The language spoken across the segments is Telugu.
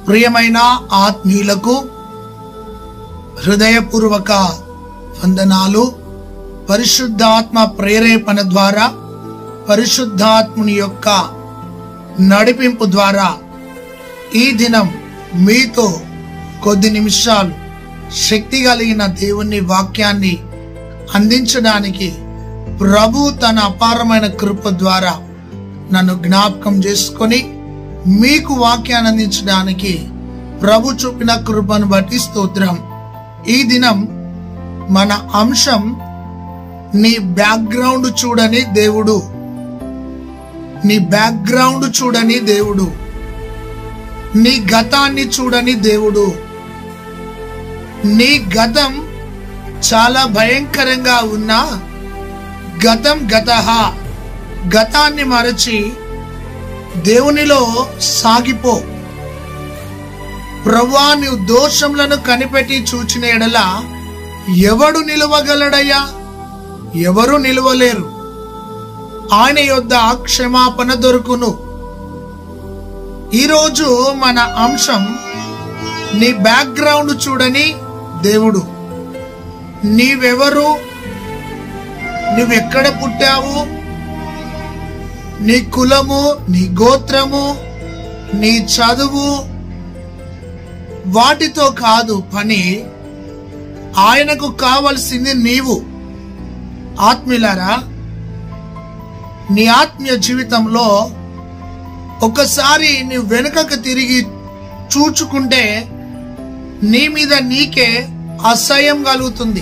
ప్రియమైన ఆత్మీయులకు హృదయపూర్వక వందనాలు పరిశుద్ధాత్మ ప్రేరేపణ ద్వారా పరిశుద్ధాత్ముని యొక్క నడిపింపు ద్వారా ఈ దినం మీతో కొద్ది నిమిషాలు శక్తి కలిగిన దేవుని వాక్యాన్ని అందించడానికి ప్రభు తన అపారమైన కృప ద్వారా నన్ను జ్ఞాపకం చేసుకొని మీకు వాక్యాన్ని అందించడానికి ప్రభు చూపిన కృపను బట్టి స్తోత్రం ఈ దినం మన అంశం నీ బ్యాక్గ్రౌండ్ చూడని దేవుడు నీ బ్యాక్గ్రౌండ్ చూడని దేవుడు నీ గతాన్ని చూడని దేవుడు నీ గతం చాలా భయంకరంగా ఉన్నా గతం గత గతాన్ని మరచి దేవునిలో సాగిపో ప్రవ్వా నీవు దోషములను కనిపెట్టి చూచిన ఎడల ఎవడు నిలవగలడయ్యా ఎవరు నిలవలేరు ఆయన యొద్ద క్షమాపణ దొరుకును ఈరోజు మన అంశం నీ బ్యాక్గ్రౌండ్ చూడని దేవుడు నీవెవరు నువ్వెక్కడ పుట్టావు నీ కులము నీ గోత్రము నీ చదువు వాటితో కాదు పని ఆయనకు కావలసింది నీవు ఆత్మీయులారా నీ ఆత్మీయ జీవితంలో ఒకసారి నీ వెనుకకు తిరిగి చూచుకుంటే నీ మీద నీకే అసహ్యం కలుగుతుంది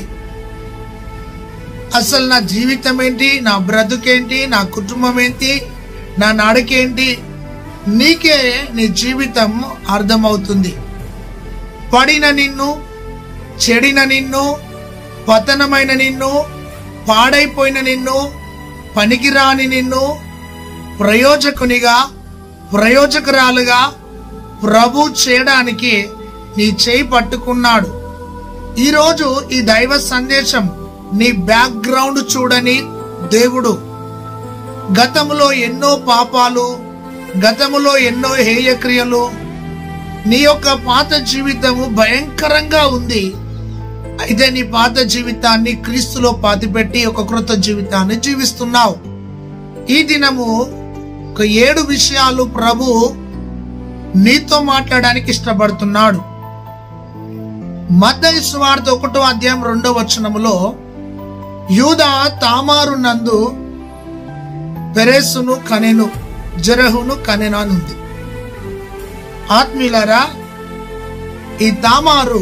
అసలు నా జీవితం ఏంటి నా బ్రతుకేంటి నా కుటుంబం ఏంటి నా నడకేంటి నీకే నీ జీవితం అర్థమవుతుంది పడిన నిన్ను చెడిన నిన్ను పతనమైన నిన్ను పాడైపోయిన నిన్ను పనికిరాని నిన్ను ప్రయోజకునిగా ప్రయోజకురాలుగా ప్రభు చేయడానికి నీ చేయి పట్టుకున్నాడు ఈరోజు ఈ దైవ సందేశం నీ బ్యాక్గ్రౌండ్ చూడని దేవుడు గతములో ఎన్నో పాపాలు గతములో ఎన్నో హేయక్రియలు నీ యొక్క పాత జీవితము భయంకరంగా ఉంది అయితే నీ పాత జీవితాన్ని క్రీస్తులో పాతిపెట్టి ఒక కృత జీవితాన్ని జీవిస్తున్నావు ఈ దినము ఒక ఏడు విషయాలు ప్రభు నీతో మాట్లాడడానికి ఇష్టపడుతున్నాడు మత్తయి సువార్త ఒకటో అధ్యాయం రెండో వచనములో యూద తామారు నందు పెరెస్సును కనెను జరహును కనెను అని ఉంది ఆత్మీయులారా ఈ తామారు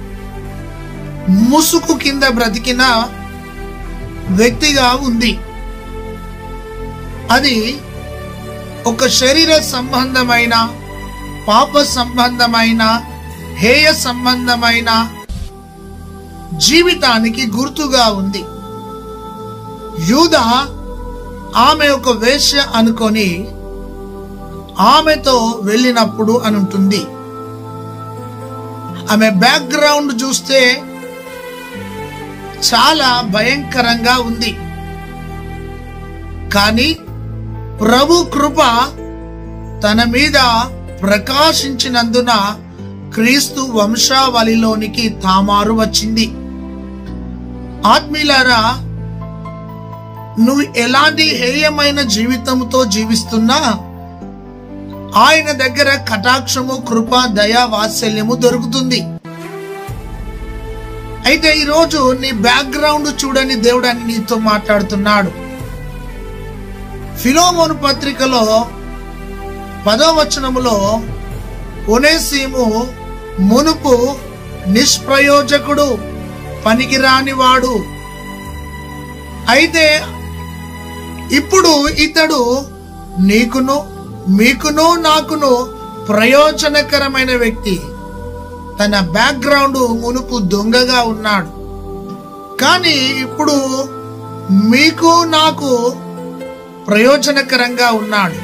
ముసుగు కింద బ్రతికిన వ్యక్తిగా ఉంది అది ఒక శరీర సంబంధమైన పాప సంబంధమైన హేయ సంబంధమైన జీవితానికి గుర్తుగా ఉంది యూద ఆమె ఒక వేశ్య అనుకొని ఆమెతో వెళ్ళినప్పుడు అని ఉంటుంది ఆమె బ్యాక్గ్రౌండ్ చూస్తే చాలా భయంకరంగా ఉంది కానీ ప్రభు కృప తన మీద ప్రకాశించినందున క్రీస్తు వంశావళిలోనికి తామారు వచ్చింది ఆత్మీయులారా నువ్వు ఎలాంటి హేయమైన జీవితంతో జీవిస్తున్నా ఆయన దగ్గర కటాక్షము కృప దయ వాత్సల్యము దొరుకుతుంది అయితే ఈరోజు నీ బ్యాక్గ్రౌండ్ చూడని దేవుడు అని నీతో మాట్లాడుతున్నాడు ఫిలోమోను పత్రికలో పదో వచనములో ఒనేసీము మునుపు నిష్ప్రయోజకుడు పనికిరానివాడు అయితే ఇప్పుడు ఇతడు నీకును మీకును నాకును ప్రయోజనకరమైన వ్యక్తి తన బ్యాక్గ్రౌండ్ మునుపు దొంగగా ఉన్నాడు కానీ ఇప్పుడు మీకు నాకు ప్రయోజనకరంగా ఉన్నాడు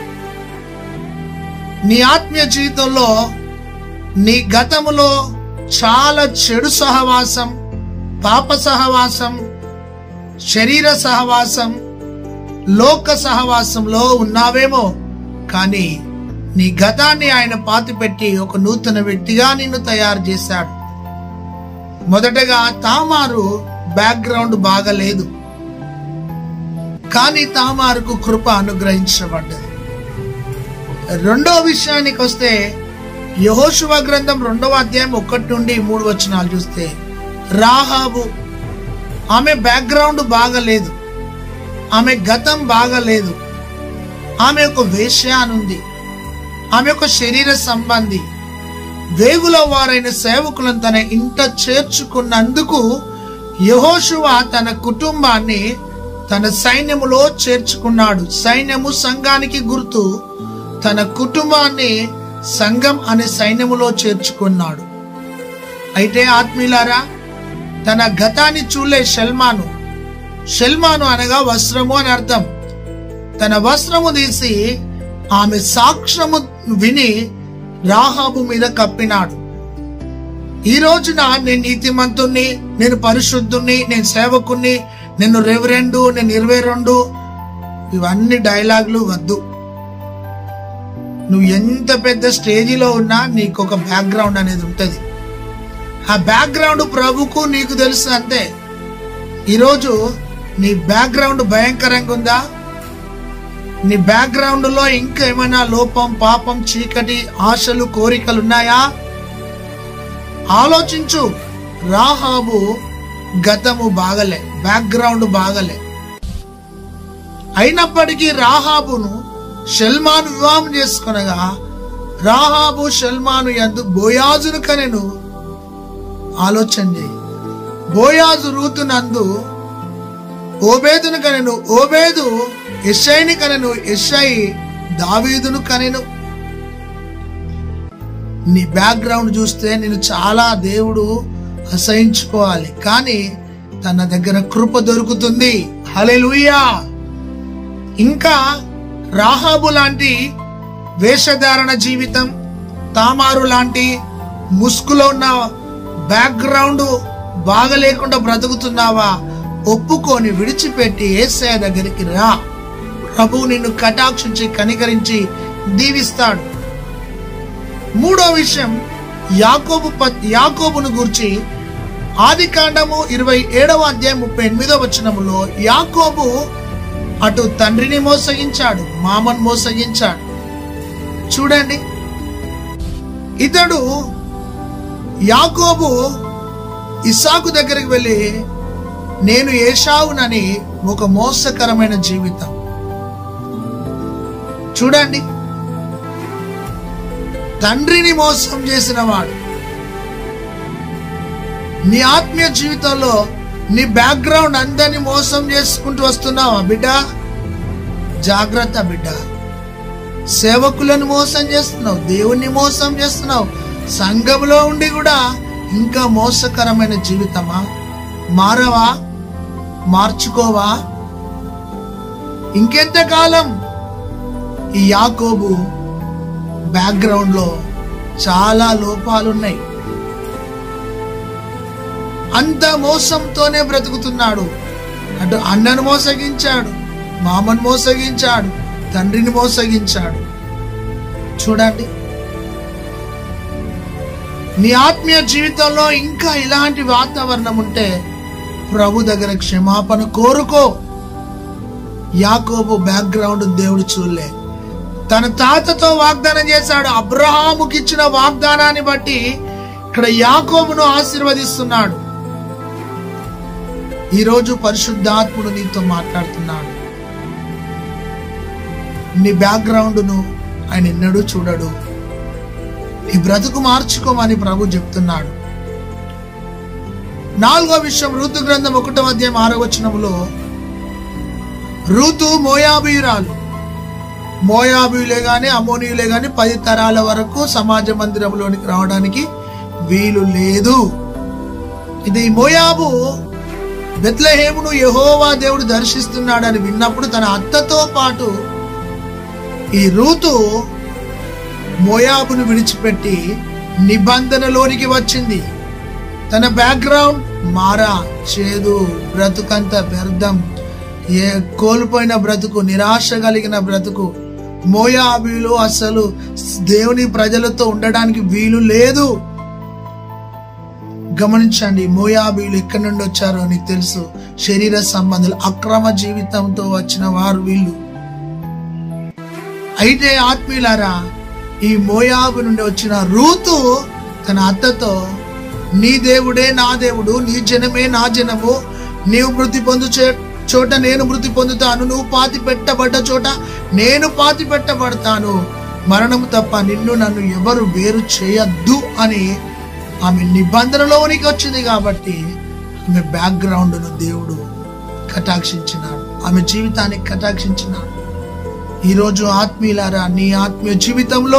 నీ ఆత్మీయ జీవితంలో నీ గతములో చాలా చెడు సహవాసం పాప సహవాసం శరీర సహవాసం లోక సహవాసంలో ఉన్నావేమో కానీ నీ గతాన్ని ఆయన పాతిపెట్టి ఒక నూతన వ్యక్తిగా నిన్ను తయారు చేశాడు మొదటగా తామారు బ్యాక్గ్రౌండ్ బాగలేదు కానీ తామారుకు కృప అనుగ్రహించబడ్డది రెండో విషయానికి వస్తే యహోశువ గ్రంథం రెండవ అధ్యాయం ఒకటి నుండి మూడు వచనాలు చూస్తే రాహాబు ఆమె బ్యాక్గ్రౌండ్ బాగలేదు ఆమె గతం బాగలేదు ఆమె ఒక వేశ్య అనుంది ఆమె ఒక శరీర సంబంధి వేగుల వారైన సేవకులను తన ఇంట చేర్చుకున్నందుకు యహోశువ తన కుటుంబాన్ని తన సైన్యములో చేర్చుకున్నాడు సైన్యము సంఘానికి గుర్తు తన కుటుంబాన్ని సంఘం అనే సైన్యములో చేర్చుకున్నాడు అయితే ఆత్మీయులారా తన గతాన్ని చూలే షల్మాను షల్మాను అనగా వస్త్రము అని అర్థం తన వస్త్రము తీసి ఆమె సాక్ష్యము విని రాహాబు మీద కప్పినాడు ఈ రోజున నేను నీతిమంతుణ్ణి నేను పరిశుద్ధుణ్ణి నేను సేవకుణ్ణి నేను రెవరెండు నేను ఇరవై రెండు ఇవన్నీ డైలాగులు వద్దు నువ్వు ఎంత పెద్ద స్టేజిలో ఉన్నా నీకు ఒక బ్యాక్గ్రౌండ్ అనేది ఉంటది ఆ బ్యాక్గ్రౌండ్ ప్రభుకు నీకు తెలుసు అంతే ఈరోజు నీ బ్యాక్గ్రౌండ్ భయంకరంగా ఉందా నీ బ్యాక్గ్రౌండ్ లో ఇంకా ఏమైనా లోపం పాపం చీకటి ఆశలు కోరికలు ఉన్నాయా ఆలోచించు రాహాబు గతము బాగలే బ్యాక్గ్రౌండ్ బాగలే అయినప్పటికీ రాహాబును షల్మాను వివాహం చేసుకునగా రాహాబు షల్మాను ఎందు బోయాజును కనెను ఆలోచన చేయి బోయాజు రూతునందు ఓబేదును కనెను ఓబేదు ఎస్ఐని కనెను ఎస్ఐ దావీదును కనెను నీ బ్యాక్గ్రౌండ్ చూస్తే నేను చాలా దేవుడు అసహించుకోవాలి కానీ తన దగ్గర కృప దొరుకుతుంది హలెలుయా ఇంకా రాహాబు లాంటి వేషధారణ జీవితం తామారు లాంటి ముసుగులో ఉన్న బ్యాక్గ్రౌండ్ బాగా లేకుండా బ్రతుకుతున్నావా ఒప్పుకొని విడిచిపెట్టి ఏసయ దగ్గరికి రా ప్రభు నిన్ను కటాక్షించి కనికరించి దీవిస్తాడు మూడో విషయం యాకోబు ప- యాకోబును గురించి ఆది కాండము ఇరవై ఏడవ అధ్యాయం ముప్పై ఎనిమిదవ వచనములో యాకోబు అటు తండ్రిని మోసగించాడు మామను మోసగించాడు చూడండి ఇతడు యాకోబు ఇసాకు దగ్గరికి వెళ్ళి నేను ఏషావునని ఒక మోసకరమైన జీవితం చూడండి తండ్రిని మోసం చేసిన వాడు నీ ఆత్మీయ జీవితంలో నీ బ్యాక్గ్రౌండ్ అందరినీ మోసం చేసుకుంటూ వస్తున్నావా బిడ్డ జాగ్రత్త బిడ్డ సేవకులను మోసం చేస్తున్నావు దేవుణ్ణి మోసం చేస్తున్నావు సంఘంలో ఉండి కూడా ఇంకా మోసకరమైన జీవితమా మారవా మార్చుకోవా ఇంకెంతకాలం ఈ యాకోబు బ్యాక్గ్రౌండ్ లో చాలా లోపాలున్నాయి అంత మోసంతోనే బ్రతుకుతున్నాడు అటు అన్నను మోసగించాడు మామను మోసగించాడు తండ్రిని మోసగించాడు చూడండి నీ ఆత్మీయ జీవితంలో ఇంకా ఇలాంటి వాతావరణం ఉంటే ప్రభు దగ్గర క్షమాపణ కోరుకో యాకోబు బ్యాక్గ్రౌండ్ దేవుడు చూడలే తన తాతతో వాగ్దానం చేశాడు అబ్రహాముకి ఇచ్చిన వాగ్దానాన్ని బట్టి ఇక్కడ యాకోబును ఆశీర్వదిస్తున్నాడు ఈరోజు పరిశుద్ధాత్ముడు నీతో మాట్లాడుతున్నాడు నీ బ్యాక్గ్రౌండ్ను ఆయన ఎన్నడూ చూడడు నీ బ్రతుకు మార్చుకోమని ప్రభు చెప్తున్నాడు నాలుగో విషయం ఋతు గ్రంథం ఒకటో అధ్యాయం ఆరో వచనములో ఋతు మోయాబీయురాలు మోయాబీయులే గాని అమోనీయులే గాని పది తరాల వరకు సమాజ మందిరంలోనికి రావడానికి వీలు లేదు ఇది మోయాబు బెత్లహేమును యెహోవా దేవుడు దర్శిస్తున్నాడని విన్నప్పుడు తన అత్తతో పాటు ఈ రూతు మోయాబును విడిచిపెట్టి నిబంధనలోనికి వచ్చింది తన బ్యాక్గ్రౌండ్ మారా చేదు బ్రతుకంత వ్యర్థం ఏ కోల్పోయిన బ్రతుకు నిరాశ కలిగిన బ్రతుకు మోయాబీలు అసలు దేవుని ప్రజలతో ఉండడానికి వీలు లేదు గమనించండి మోయాబీలు ఎక్కడి నుండి వచ్చారో నీకు తెలుసు శరీర సంబంధాలు అక్రమ జీవితంతో వచ్చిన వారు వీళ్ళు అయితే ఆత్మీయులారా ఈ మోయాబు నుండి వచ్చిన రూతు తన అత్తతో నీ దేవుడే నా దేవుడు నీ జనమే నా జనము నీవు మృతి పొందు చే- చోట నేను మృతి పొందుతాను నువ్వు పాతి పెట్టబడ్డ చోట నేను పాతి పెట్టబడతాను మరణము తప్ప నిన్ను నన్ను ఎవరు వేరు చేయొద్దు అని ఆమె నిబంధనలోనికి వచ్చింది కాబట్టి ఆమె బ్యాక్గ్రౌండ్ను దేవుడు కటాక్షించినాడు ఆమె జీవితాన్ని కటాక్షించినాడు ఈరోజు ఆత్మీయులారా నీ ఆత్మీయ జీవితంలో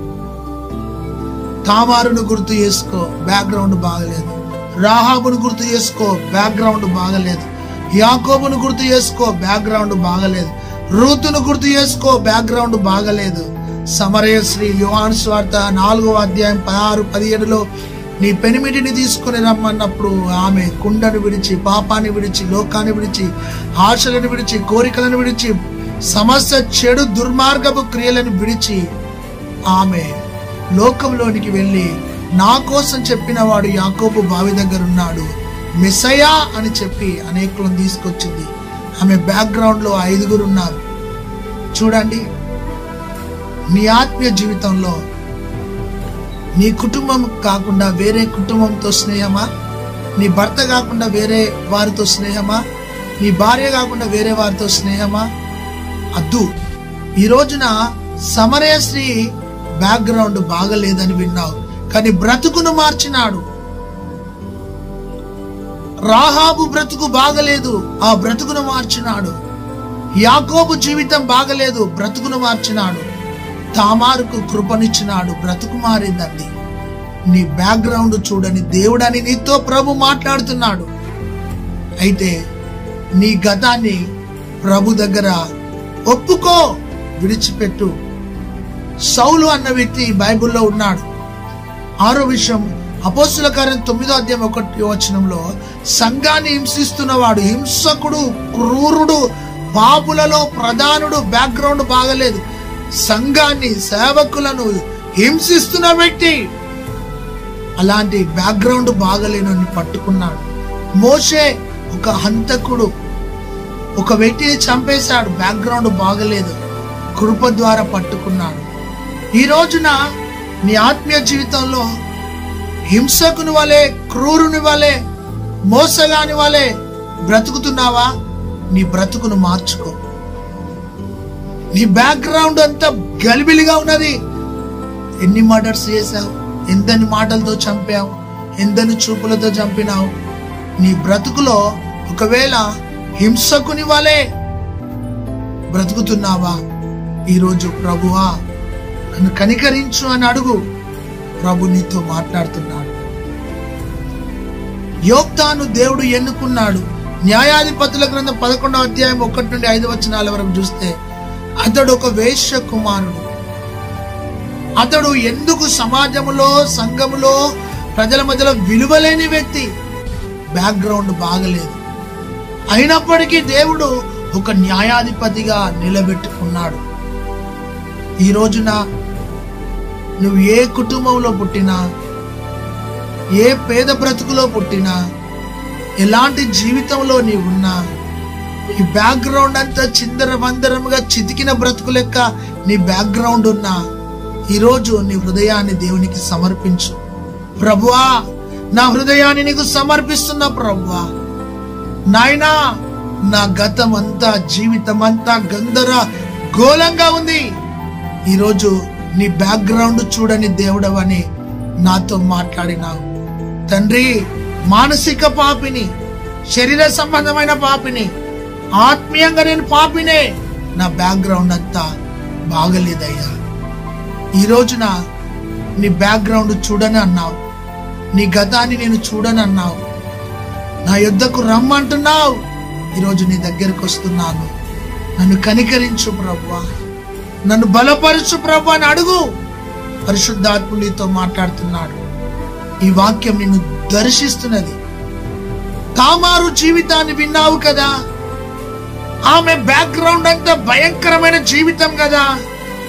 తామారును గుర్తు చేసుకో బ్యాక్గ్రౌండ్ బాగలేదు రాహాబును గుర్తు చేసుకో బ్యాక్గ్రౌండ్ బాగలేదు యాకోబును గుర్తు చేసుకో బ్యాక్గ్రౌండ్ బాగలేదు రూతును గుర్తు చేసుకో బ్యాక్గ్రౌండ్ బాగలేదు సమరయ శ్రీ యువాన్ స్వార్థ నాలుగో అధ్యాయం పదహారు పదిహేడులో నీ పెనిమిటిని తీసుకుని రమ్మన్నప్పుడు ఆమె కుండను విడిచి పాపాన్ని విడిచి లోకాన్ని విడిచి ఆశలను విడిచి కోరికలను విడిచి సమస్త చెడు దుర్మార్గపు క్రియలను విడిచి ఆమె లోకంలోనికి వెళ్ళి నా కోసం చెప్పిన వాడు యాకోబు బావి దగ్గర ఉన్నాడు మిసయా అని చెప్పి అనేకులను తీసుకొచ్చింది ఆమె బ్యాక్గ్రౌండ్ లో ఐదుగురు ఉన్నారు చూడండి నీ ఆత్మీయ జీవితంలో నీ కుటుంబం కాకుండా వేరే కుటుంబంతో స్నేహమా నీ భర్త కాకుండా వేరే వారితో స్నేహమా నీ భార్య కాకుండా వేరే వారితో స్నేహమా అద్దు ఈ రోజున సమరయ స్త్రీ బ్యాక్గ్రౌండ్ బాగలేదని విన్నావు కానీ బ్రతుకును మార్చినాడు రాహాబు బ్రతుకు బాగలేదు ఆ బ్రతుకును మార్చినాడు యాకోబు జీవితం బాగలేదు బ్రతుకును మార్చినాడు తామారుకు కృపనిచ్చినాడు బ్రతుకు మారిందండి నీ బ్యాక్గ్రౌండ్ చూడని దేవుడని నీతో ప్రభు మాట్లాడుతున్నాడు అయితే నీ గతాన్ని ప్రభు దగ్గర ఒప్పుకో విడిచిపెట్టు సౌలు అన్న వ్యక్తి బైబిల్లో ఉన్నాడు ఆరో విషయం అపోస్తుల కార్యం తొమ్మిదో అధ్యాయం ఒకటి వచనంలో సంఘాన్ని హింసిస్తున్నవాడు హింసకుడు క్రూరుడు పాపులలో ప్రధానుడు బ్యాక్గ్రౌండ్ బాగలేదు సంఘాన్ని సేవకులను హింసిస్తున్న వ్యక్తి అలాంటి బ్యాక్గ్రౌండ్ బాగలేనని పట్టుకున్నాడు మోషే ఒక హంతకుడు ఒక వ్యక్తిని చంపేశాడు బ్యాక్గ్రౌండ్ బాగలేదు కృప ద్వారా పట్టుకున్నాడు ఈ రోజున నీ ఆత్మీయ జీవితంలో హింసకుని వలె క్రూరుని వలె మోసగాని వలె బ్రతుకుతున్నావా నీ బ్రతుకును మార్చుకో నీ బ్యాక్గ్రౌండ్ అంతా గలిబిలిగా ఉన్నది ఎన్ని మర్డర్స్ చేశావు ఎంతని మాటలతో చంపావు ఎంతని చూపులతో చంపినావు నీ బ్రతుకులో ఒకవేళ హింసకుని వలె బ్రతుకుతున్నావా ఈరోజు ప్రభువా నన్ను కనికరించు అని అడుగు ప్రభు నీతో మాట్లాడుతున్నాడు యోక్తాను దేవుడు ఎన్నుకున్నాడు న్యాయాధిపతుల గ్రంథం పదకొండవ అధ్యాయం ఒకటి నుండి ఐదు వచనాల వరకు చూస్తే అతడు ఒక వేశ్య కుమారుడు అతడు ఎందుకు సమాజములో సంఘములో ప్రజల మధ్యలో విలువలేని వ్యక్తి బ్యాక్గ్రౌండ్ బాగలేదు అయినప్పటికీ దేవుడు ఒక న్యాయాధిపతిగా నిలబెట్టుకున్నాడు ఈ రోజున నువ్వు ఏ కుటుంబంలో పుట్టినా ఏ పేద బ్రతుకులో పుట్టినా ఎలాంటి జీవితంలో నీవున్నా నీ బ్యాక్గ్రౌండ్ అంతా చిందర వందరముగా చితికిన బ్రతుకు లెక్క నీ బ్యాక్గ్రౌండ్ ఉన్నా ఈరోజు నీ హృదయాన్ని దేవునికి సమర్పించు ప్రభువా నా హృదయాన్ని నీకు సమర్పిస్తున్నా ప్రభువా నాయనా నా గతం అంతా జీవితం అంతా గందర గోళంగా ఉంది ఈరోజు నీ బ్యాక్గ్రౌండ్ చూడని దేవుడవని నాతో మాట్లాడినావు తండ్రి మానసిక పాపిని శరీర సంబంధమైన పాపిని ఆత్మీయంగా నేను పాపినే నా బ్యాక్గ్రౌండ్ అంతా బాగలేదయ్యా ఈ రోజున నీ బ్యాక్గ్రౌండ్ చూడని అన్నావు నీ గతాన్ని నేను చూడని అన్నావు నా యుద్ధకు రమ్మంటున్నావు ఈరోజు నీ దగ్గరకు వస్తున్నాను నన్ను కనికరించు ప్రభా నన్ను బలపరచు ప్రభు అని అడుగు పరిశుద్ధాత్ముడు నీతో మాట్లాడుతున్నాడు ఈ వాక్యం నిన్ను దర్శిస్తున్నది తామారు జీవితాన్ని విన్నావు కదా ఆమె బ్యాక్గ్రౌండ్ అంతా భయంకరమైన జీవితం కదా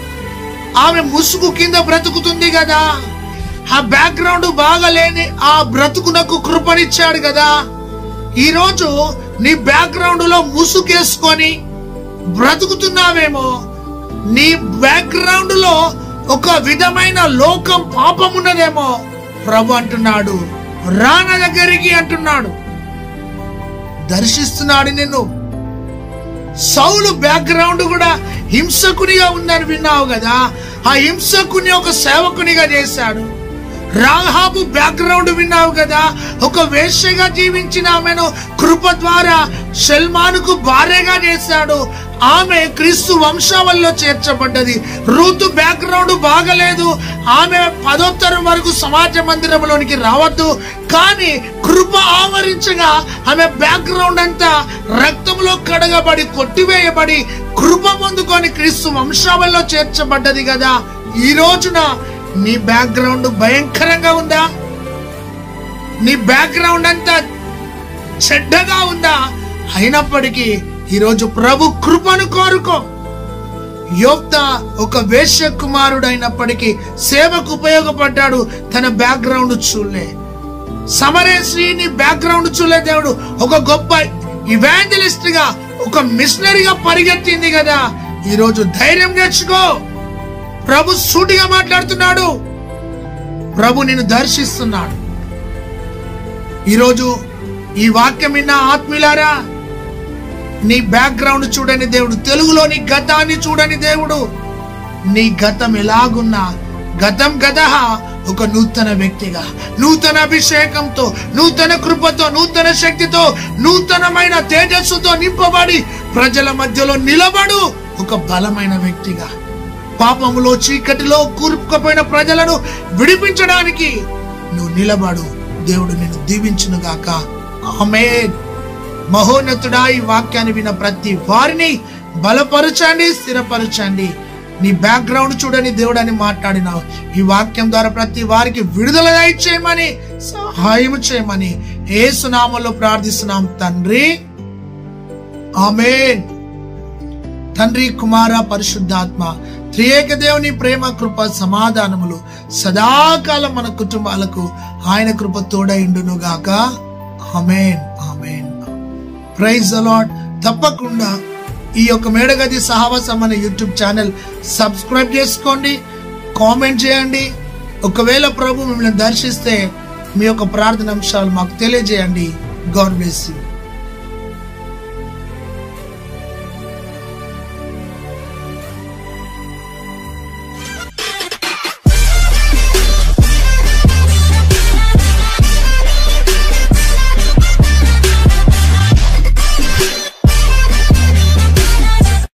ఆమె ముసుగు కింద బ్రతుకుతుంది కదా ఆ బ్యాక్గ్రౌండ్ బాగలేని ఆ బ్రతుకునకు కృపనిచ్చాడు కదా ఈరోజు నీ బ్యాక్గ్రౌండ్ లో ముసుగేసుకొని బ్రతుకుతున్నావేమో నీ బ్యాక్గ్రౌండ్ లో ఒక విధమైన లోకం పాపం ఉన్నదేమో ప్రభు అంటున్నాడు రాన దగ్గరికి అంటున్నాడు దర్శిస్తున్నాడు నిన్ను సౌలు బ్యాక్గ్రౌండ్ కూడా హింసకునిగా ఉందని విన్నావు కదా ఆ హింసకుని ఒక సేవకునిగా చేశాడు రాహాబు బ్యాక్గ్రౌండ్ విన్నావు కదా ఒక వేశ్యగా జీవించిన ఆమెను కృప ద్వారా సల్మానుకు భార్యగా చేశాడు ఆమె క్రీస్తు వంశావల్లో చేర్చబడ్డది రూతు బ్యాక్గ్రౌండ్ బాగలేదు ఆమె పదోత్తరం వరకు సమాజ మందిరంలోనికి రావద్దు కానీ కృప ఆవరించగా ఆమె బ్యాక్గ్రౌండ్ అంతా రక్తంలో కడగబడి కొట్టివేయబడి కృప పొందుకొని క్రీస్తు వంశావల్లో చేర్చబడ్డది కదా ఈ రోజున నీ బ్యాక్గ్రౌండ్ భయంకరంగా ఉందా నీ బ్యాక్గ్రౌండ్ అంతా చెడ్డగా ఉందా అయినప్పటికీ ఈరోజు ప్రభు కృపను కోరుకో యోప్త ఒక వేశ్య కుమారుడైనప్పటికీ సేవకు ఉపయోగపడ్డాడు తన బ్యాక్గ్రౌండ్ చూలే సమరేశ్రీని బ్యాక్గ్రౌండ్ చూలే దేవుడు ఒక గొప్ప ఇవాంజలిస్ట్ గా ఒక మిషనరీగా పరిగెత్తింది కదా ఈరోజు ధైర్యం తెచ్చుకో ప్రభు సూటిగా మాట్లాడుతున్నాడు ప్రభు నిన్ను దర్శిస్తున్నాడు ఈరోజు ఈ వాక్యం విన్న ఆత్మీయులారా నీ బ్యాక్గ్రౌండ్ చూడని దేవుడు తెలుగులో నీ గతాన్ని చూడని దేవుడు నీ గతం ఎలాగున్నా గతం గత ఒక నూతన వ్యక్తిగా నూతన అభిషేకంతో నూతన కృపతో నూతన శక్తితో నూతనమైన తేజస్సుతో నింపబడి ప్రజల మధ్యలో నిలబడు ఒక బలమైన వ్యక్తిగా పాపములో చీకటిలో కూరుకుపోయిన ప్రజలను విడిపించడానికి నువ్వు నిలబడు దేవుడు నిన్ను దీవించును గాక ఆమేన్ మహోన్నతుడా ఈ వాక్యాన్ని విన్న ప్రతి వారిని బలపరచండి స్థిరపరచండి నీ బ్యాక్గ్రౌండ్ చూడని దేవుడు అని మాట్లాడినావు ఈ వాక్యం ద్వారా ప్రతి వారికి విడుదల చేయమని సహాయం చేయమని ఏసునామంలో ప్రార్థిస్తున్నాం తండ్రి ఆమేన్ తండ్రి కుమార పరిశుద్ధాత్మ త్రియేక దేవుని ప్రేమ కృప సమాధానములు సదాకాలం మన కుటుంబాలకు ఆయన కృప తోడైండును గాక ఆమేన్ ఆమేన్ ప్రైజ్ అలాడ్ తప్పకుండా ఈ యొక్క మేడగది సహవాసం అనే యూట్యూబ్ ఛానల్ సబ్స్క్రైబ్ చేసుకోండి కామెంట్ చేయండి ఒకవేళ ప్రభు మిమ్మల్ని దర్శిస్తే మీ యొక్క ప్రార్థన అంశాలు మాకు తెలియజేయండి గాడ్ బ్లెస్ యూ